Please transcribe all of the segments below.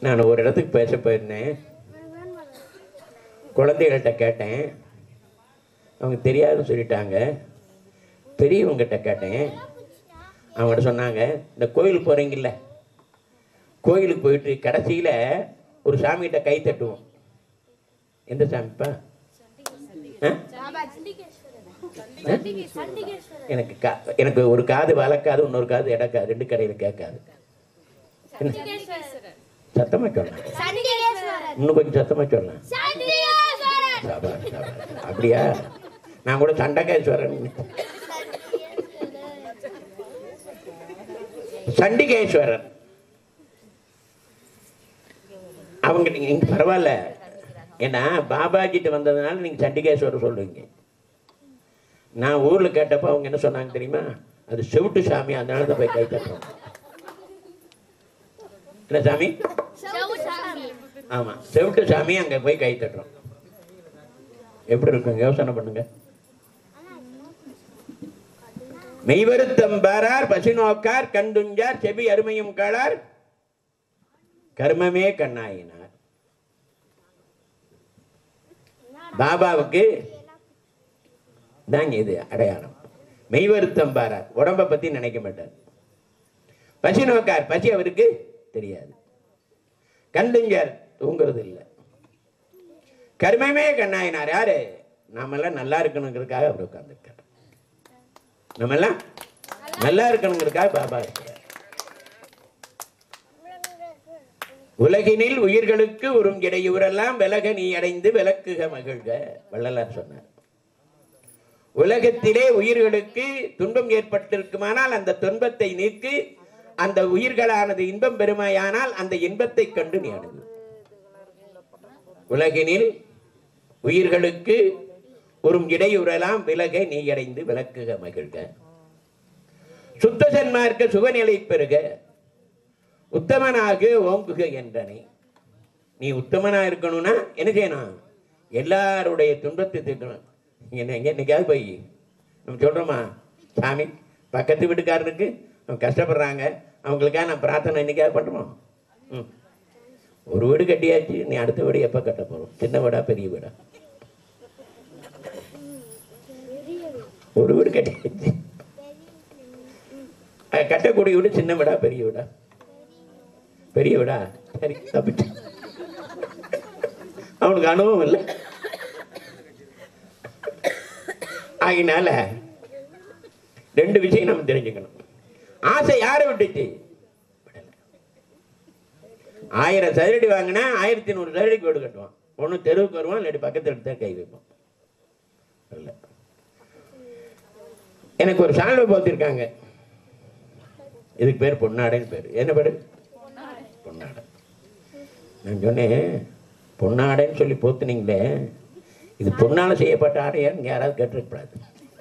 நான் ஒரு இடத்துக்கு பேச போயிருந்தேன் குழந்தைகள்கிட்ட கேட்டேன் அவங்க தெரியாதுன்னு சொல்லிட்டாங்க பெரியவங்ககிட்ட கேட்டேன் அவங்ககிட்ட சொன்னாங்க இந்த கோயிலுக்கு போகிறீங்கல்ல கோயிலுக்கு போயிட்டு கடைசியில் ஒரு சாமிகிட்ட கை தட்டுவோம் எந்த சாமிப்பா ஆ? ஆ? எனக்கு கா எனக்கு ஒரு காது வளர்க்காது இன்னொரு காது இடக்காது ரெண்டு கடையில் கேட்காது என்ன சத்தமாக சொல்லலாம் இன்னும் கொஞ்சம் சத்தமாக சொல்லலாம் சபாஷ், சபாஷ். அப்படியா நான் கூட சண்டகேஸ்வரன் சண்டிகேஸ்வரன் அவங்க நீங்க இங்க பரவாயில்ல ஏன்னா பாபா கிட்ட வந்ததுனால நீங்க சண்டிகேஸ்வரர் சொல்லுவீங்க நான் ஊர்ல கேட்டப்ப அவங்க என்ன சொன்னாங்க தெரியுமா அது செவிட்டு சாமி அதனால தான் போய் கை தட்டுறோம் என்ன சாமி ஆமா செவிட்டு சாமி அங்க போய் கை தட்டுறோம் எப்படி இருக்கும் யோசனை பண்ணுங்க மெய்வருத்தம் பாரார் பசி நோக்கார் கண்டுஞ்சார் செவி அருமையும் காளார் கர்மமே கண்ணாயினார் பாபாவுக்கு தாங்க இது அடையாளம் மெய்வருத்தம் பாரார் உடம்ப பத்தி நினைக்க மாட்டார் பசி நோக்கார் பசி அவருக்கு தெரியாது கண்டுஞ்சார் தூங்குறது இல்லை கர்மமே கண்ணாயினார் யாரு நாமெல்லாம் நல்லா இருக்கணுங்கிறதுக்காக அவர் உட்கார்ந்துருக்கார் நம்ம எல்லாம் நல்லா இருக்கணுங்கிறதுக்காக பாபா இருக்கார் உலகினில் உயிர்களுக்கு உறும் இடையூறெல்லாம் விலக நீ அடைந்து விளக்குக மகிழ்க வள்ளலார் சொன்னார் உலகத்திலே உயிர்களுக்கு துன்பம் ஏற்பட்டிருக்குமானால் அந்த துன்பத்தை நீக்கி அந்த உயிர்களானது இன்பம் பெருமையானால் அந்த இன்பத்தை கண்டு நீ அணுகு உலகினில் உயிர்களுக்கு உறும் இடையூறலாம் விலக நீ அடைந்து விளக்குக மகிழ்க சுத்த சன்மார்க்க சுகநிலை பெறுக உத்தமனாக ஓங்குக என்றனை நீ உத்தமனா இருக்கணும்னா என்ன செய்யணும் எல்லாருடைய துன்பத்தை தீர்க்கணும் என்ன எங்க என்னைக்காவது போய் நம்ம சொல்றோமா சாமி பக்கத்து வீட்டுக்காரருக்கு அவங்க கஷ்டப்படுறாங்க அவங்களுக்காக நான் பிரார்த்தனை என்னைக்காவது பண்ணுறோம் ம் ஒரு வீடு கட்டியாச்சு நீ அடுத்த வீடு எப்போ கட்ட போகிறோம் சின்ன வீடா பெரிய வீடா ஒரு வீடு கட்டியாச்சு அஹ் கட்டக்கூடிய வீடு சின்ன வீடா பெரிய வீடா பெரிய வீடா சரி தப்பிச்சு அவனுக்கு அனுபவம் இல்லை ஆகினால ரெண்டு விஷயம் நம்ம தெரிஞ்சுக்கணும் ஆசை யாரை விட்டுச்சு விடல. ஆயிரம் சதுரடி வாங்கினா ஆயிரத்தி நூறு சதுரடிக்கு வீடு கட்டுவான் ஒன்று தெருவுக்கு வருவான் இல்லாட்டி பக்கத்தில் எடுத்து கை வைப்பான் இல்ல எனக்கு ஒரு சால்வை போத்திருக்காங்க இதுக்கு பேர் பொன்னாடைன்னு பேர் என்ன பேர் பொன்னாடை நான் சொன்னேன் பொன்னாடைன்னு சொல்லி போத்துனீங்களே இது பொன்னால செய்யப்பட்ட ஆடையான்னு யாராவது கேட்டிருக்கூடாது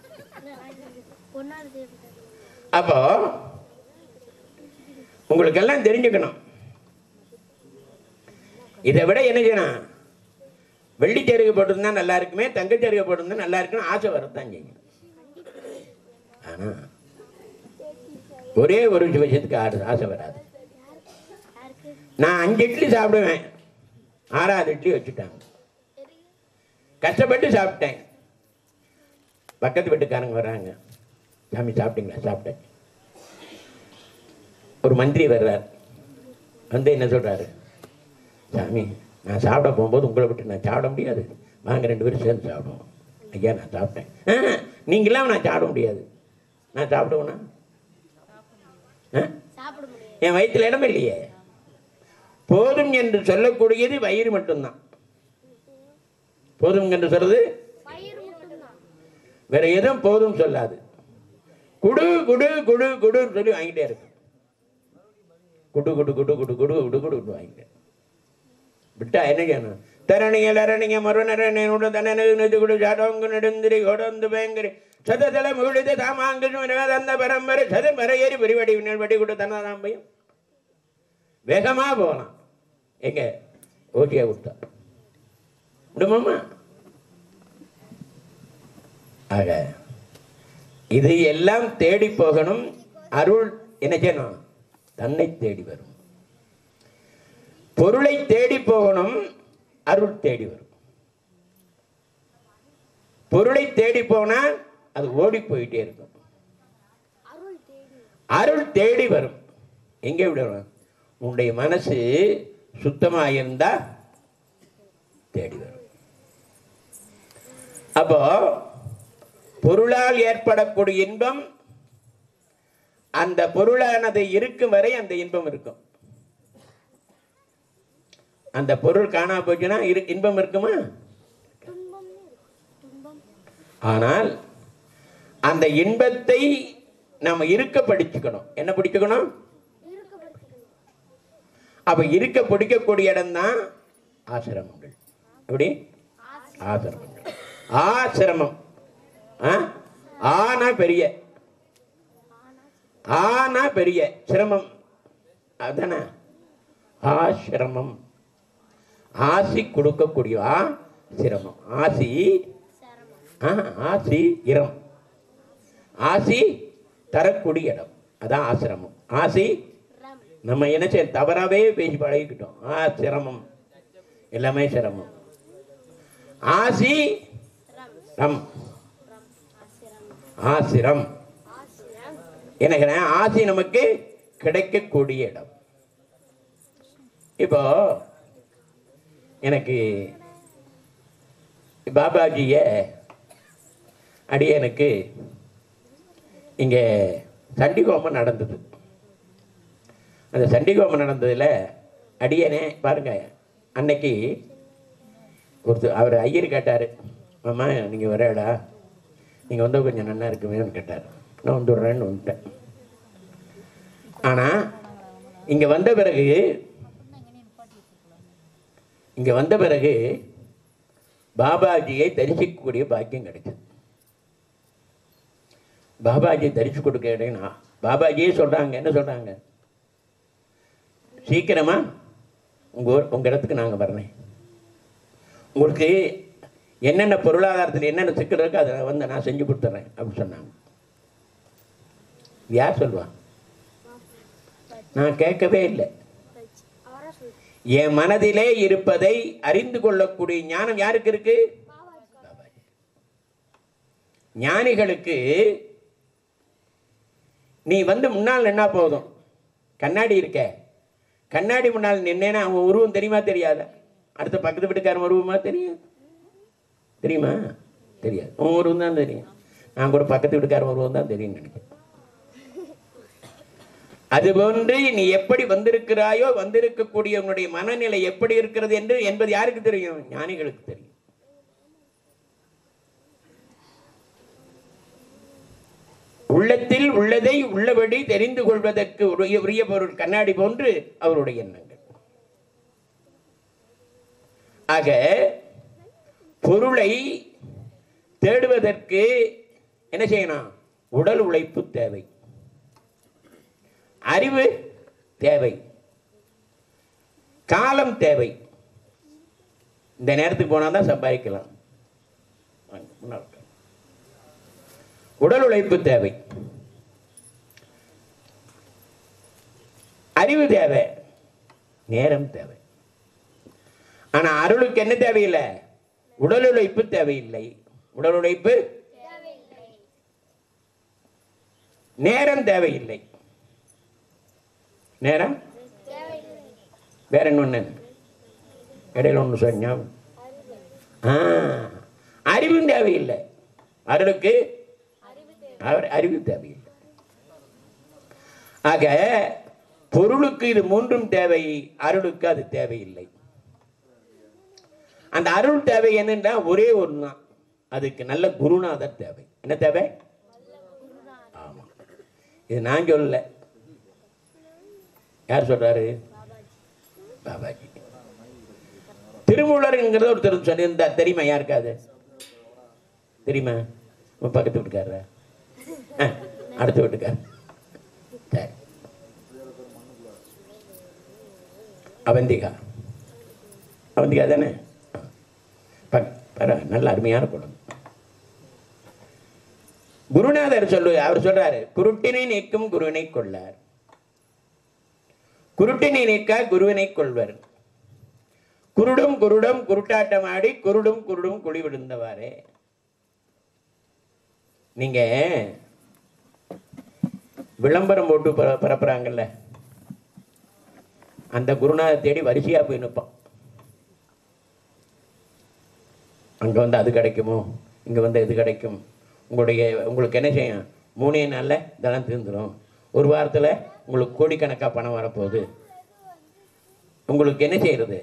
அப்போ உங்களுக்கு எல்லாம் தெரிஞ்சுக்கணும் இதை விட என்ன செய்யணும் வெள்ளிச்சருகு போட்டிருந்தா நல்லா இருக்குமே தங்கச்சருகு போட்டிருந்தா நல்லா இருக்குன்னு ஆசை வரத்தான் செய்யும் ஆனா ஒரே ஒரு விஷயத்துக்கு ஆடு- ஆசை வராது நான் அஞ்சு இட்லி சாப்பிடுவேன் ஆறாவது இட்லி வச்சுட்டாங்க கஷ்டப்பட்டு சாப்பிட்டேன் பக்கத்து வீட்டுக்காரங்க வர்றாங்க சாமி சாப்பிட்டீங்களா சாப்பிட்டேன் ஒரு மந்திரி வர்றார் வந்து என்ன சொல்றாரு சாமி நான் சாப்பிட போகும்போது உங்களை விட்டு நான் சாப்பிட முடியாது வாங்க ரெண்டு பேரும் சேர்ந்து சாப்பிடுவோம் ஐயா நான் சாப்பிட்டேன் "ஆ, நீங்களாம் நான் சாப்பிட முடியாது நான் சாப்பிடுவேனா ஆ? என் வயிற்றுல இடம் இல்லையே போதும் என்று சொல்லக்கூடியது வயிறு மட்டும்தான் போதும் என்று சொல்றது வேற எதுவும் போதும் சொல்லாது குடு குடு குடு குடுன்னு சொல்லி வாங்கிட்டே இருக்கு குடு குடு குடு குடு குடு குடு குடு குடு வாங்கிட்டே விட்டா என்ன செய்யணும் தரணியல் அரணிய மறுநரணியோட தனனு நெது குடு ஜாடோங்கு நெடுந்திரி கொடந்து பயங்கரி சததல முழுது தாமாங்கு தந்த பரம்பரை சத மறையேறி பெருவடி வடி கொடு தனதாம்பையும் வேகமா போகலாம் எங்க ஓகே விட்டா விடுமாமா ஆக இது எல்லாம் தேடி போகணும் அருள் என்ன செய்யணும் தன்னை தேடி வரும் பொருளை தேடி போகணும் அருள் தேடி வரும் பொருளை தேடி போனா அது ஓடி போயிட்டே இருக்கும் அருள் தேடி அருள் தேடி வரும் எங்கே விடணும் உன்னுடைய மனசு சுத்தமா இருந்தா தேடி வரும் அப்போ பொருளால் ஏற்படக்கூடிய இன்பம் அந்த பொருளானது இருக்கும் வரை அந்த இன்பம் இருக்கும் அந்த பொருள் காணா போச்சுன்னா இரு- இன்பம் இருக்குமா துன்பம் துன்பம் ஆனால் அந்த இன்பத்தை நாம இருக்க படிச்சுக்கணும் என்ன படிச்சுக்கணும் இருக்கப்படுத்துகிறது அப்ப இருக்க பிடிக்கக்கூடிய இடம்தான் ஆசிரமங்கள் எப்படி ஆசிரமங்கள் ஆசிரமம் ஆ? ஆனா பெரிய ஆனா பெரிய சிரமம் அதானே ஆசிரமம் ஆசி கொடுக்கக்கூடிய ஆ சிரமம் ஆசி சிரமம் ஆ, ஆசி இரம் ஆசி தரக்கூடிய இடம் அதான் ஆசிரமம் ஆசி ரம் நம்ம என்ன செய்ய தவறாவே பேசி பழகிக்கிட்டோம் ஆ சிரமம் எல்லாமே சிரமம் ஆசி ரம் ரம் ரம் ஆசிரம் ஆசிரம் ஆசிரம் எனக்கு ஆசி நமக்கு கிடைக்கக்கூடிய இடம் இப்போ எனக்கு பாபாஜிய அடியனுக்கு இங்கே சண்டிகோமம் நடந்தது அந்த சண்டிகோமம் நடந்ததில் அடியனே பாருங்க அன்னைக்கு ஒருத்தர் அவர் ஐயர் கேட்டார் மாமா நீங்கள் வரடா நீங்கள் வந்து கொஞ்சம் நல்லா இருக்குமேன்னு கேட்டார் நான் வந்துடுறேன்னு வந்துட்டேன் ஆனால் இங்கே வந்த பிறகு இங்கே வந்த பிறகு பாபாஜியை தரிசிக்கக்கூடிய பாக்கியம் கிடைச்சது பாபாஜி தரிசி கொடுக்க இடம்னா பாபாஜியே சொல்கிறாங்க என்ன சொல்கிறாங்க சீக்கிரமா உங்கள் ஊர் உங்கள் இடத்துக்கு நாங்கள் வரேன் உங்களுக்கு என்னென்ன பொருளாதாரத்தில் என்னென்ன சிக்கல் இருக்கோ அதை வந்து நான் செஞ்சு கொடுத்துட்றேன் அப்படின்னு சொன்னாங்க யார் சொல்லுவா நான் கேட்கவே இல்லை அவரா சொல்லு என் மனதிலே இருப்பதை அறிந்து கொள்ளக்கூடிய ஞானம் யாருக்கு இருக்கு பாபாஜி. ஞானிகளுக்கு நீ வந்து முன்னால் நின்னா போதும் கண்ணாடி இருக்க கண்ணாடி முன்னால் நின்னேன்னா அவன் உருவம் தெரியுமா தெரியாதா அடுத்த பக்கத்து வீட்டுக்காரன் உருவமா தெரியும் தெரியுமா தெரியாது உன் உருவம் தான் தெரியும் நான் கூட பக்கத்து வீட்டுக்காரன் உருவம் தான் தெரியும் நினைக்கிறேன் அதுபோன்று நீ எப்படி வந்திருக்கிறாயோ வந்திருக்கக்கூடிய உன்னுடைய மனநிலை எப்படி இருக்கிறது என்று என்பது யாருக்கு தெரியும் ஞானிகளுக்கு தெரியும் உள்ளத்தில் உள்ளதை உள்ளபடி தெரிந்து கொள்வதற்கு உரிய உரிய பொருள் கண்ணாடி போன்று அவருடைய எண்ணங்கள் ஆக பொருளை தேடுவதற்கு என்ன செய்யணும் உடல் உழைப்பு தேவை அறிவு தேவை காலம் தேவை இந்த நேரத்துக்கு போனால் தான் சம்பாதிக்கலாம் வாங்க, முன்னால உட்காருங்க. உடல் உழைப்பு தேவை அறிவு தேவை நேரம் தேவை ஆனா அருளுக்கு என்ன தேவையில்லை உடல் உழைப்பு தேவையில்லை உடல் உழைப்பு தேவையில்லை நேரம் தேவையில்லை நேரம் தேவையில்லை வேற இன்னொன்று இடையில ஒன்று சொன்னா ஆ அறிவும் தேவையில்லை அருளுக்கு அறிவு தேவை அவர் அறிவு தேவையில்லை ஆக பொருளுக்கு இது மூன்றும் தேவை அருளுக்கு அது தேவையில்லை அந்த அருள் தேவை என்னன்னா ஒரே ஒன்று தான் அதுக்கு நல்ல குருநாதர் தேவை என்ன தேவை ஆமா இது நான் சொல்லல யார் சொல்றாரு பாபாஜி திருமூலருங்கிறத ஒருத்தர் சொல்லியிருந்தா தெரியுமா யாருக்காது தெரியுமா உன் பக்கத்து வீட்டுக்காரரா ஆ, அடுத்த வீட்டுக்கார சரி அவந்திகா அவந்திகா தானே ஆ. ப- பரவ- நல்ல அருமையான குழந்தை குருநாதர் சொல்லு அவர் சொல்றாரு குருட்டினை நீக்கும் குருவினை கொள்ளார் குருட்டினை நீக்க குருவினை கொள்வர் குருடும் குருடும் குருட்டாட்டம் ஆடி குருடும் குருடும் குழி விழுந்தவாறே நீங்க விளம்பரம் போட்டு பர- பரப்புறாங்கல்ல அந்த குருநாதர் தேடி வரிசையா போய் நிற்பான் அங்க வந்து அது கிடைக்குமோ இங்க வந்து இது கிடைக்கும் உங்களுடைய உங்களுக்கு என்ன செய்யும் மூணே நாள்ல இதெல்லாம் தீர்ந்துடும் ஒரு வாரத்துல உங்களுக்கு கோடிக்கணக்கா பணம் வரப்போகுது உங்களுக்கு என்ன செய்யறது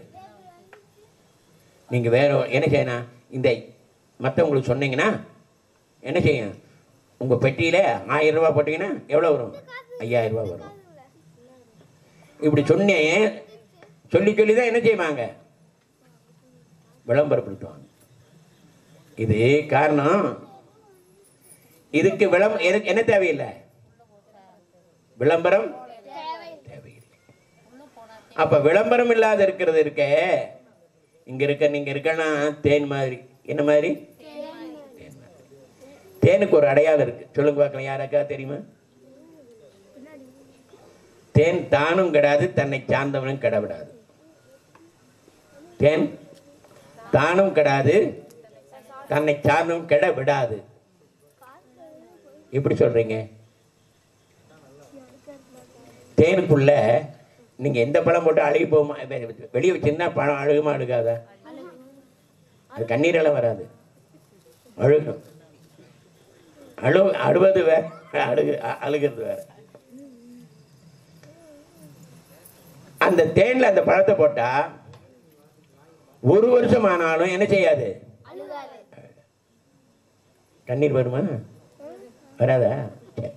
நீங்க வேற என்ன செய்யணும் இந்த மற்றவங்களுக்கு சொன்னீங்கன்னா என்ன செய்யும் உங்க பெட்டியில ஆயிரம் ரூபாய் போட்டீங்கன்னா எவ்வளவு வரும் ஐயாயிரம் ரூபாய் வரும் இப்படி சொன்னேன் சொல்லி சொல்லி தான் என்ன செய்வாங்க விளம்பரப்படுத்துவாங்க இது காரணம் இதுக்கு விளம் எதுக்கு- என்ன தேவையில்லை விளம்பரம் தேவையில்லை அப்ப விளம்பரம் இல்லாத இருக்கிறது இருக்க இங்க இருக்க நீங்க இருக்கனா தேன் மாதிரி என்ன மாதிரி தேன் மாதிரி. தேனுக்கு ஒரு அடையாளம் இருக்கு சொல்லுங்க பார்க்கலாம் யாராக்கா தெரியுமா தேன் தானும் கிடாது தன்னை சார்ந்தவனும் கிடவிடாது தேன் தானும் கிடாது தன்னை சார்ந்தும் கெட விடாது எப்படி சொல்றீங்க தேனுக்குள்ள நீங்க எந்த பழம் போட்டு அழுகி போகுமா வெ- வெளியே வச்சிருந்தா பழம் அழுகுமா அழுகாதா அது கண்ணீரெல்லாம் வராது அழுகும் அழு அழுவது வேற அழுகு அ- அழுகிறது வேற அந்த தேன்ல அந்த பழத்தை போட்டா ஒரு வருஷம் ஆனாலும் என்ன செய்யாது அழுகாது கண்ணீர் வருமா வராதா சரி.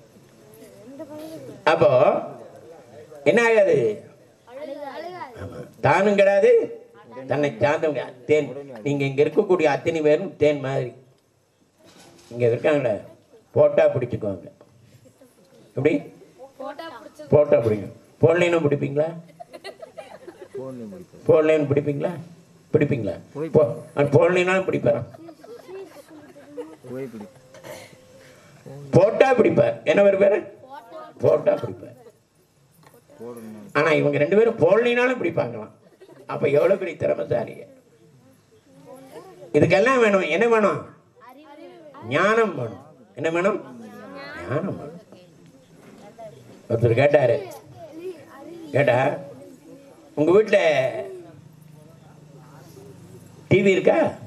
அப்போ என்ன ஆகாது அழுகாது அழுகாது ஆமா. தானும் கிடையாது தன்னை சார்ந்தவங்க தேன் நீங்க இங்க இருக்கக்கூடிய அத்தனை பேரும் தேன் மாதிரி இங்க இருக்காங்களே போட்டா பிடிச்சுக்குவாங்க எப்படி போட்டா பிடிக்கும் போன்லைனும் பிடிப்பீங்களா போன்லைன் பிடிப்பீங்களா பிடிப்பீங்களா போன்லைனாலும் பிடிப்பாராம் போட்டா பிடிப்பார் என்ன ஒரு பேரு போட்டா பிடிப்பார் ஆனா இவங்க ரெண்டு பேரும் போடலினாலும் பிடிப்பாங்களாம் அப்ப எவ்வளவு பெரிய திறமைசாலிங்க இதுக்கெல்லாம் வேணும் என்ன வேணும் ஞானம் வேணும் என்ன வேணும் ஞானம் வேணும் ஒருத்தர் கேட்டாரு கேட்டா உங்க வீட்டுல டிவி இருக்கா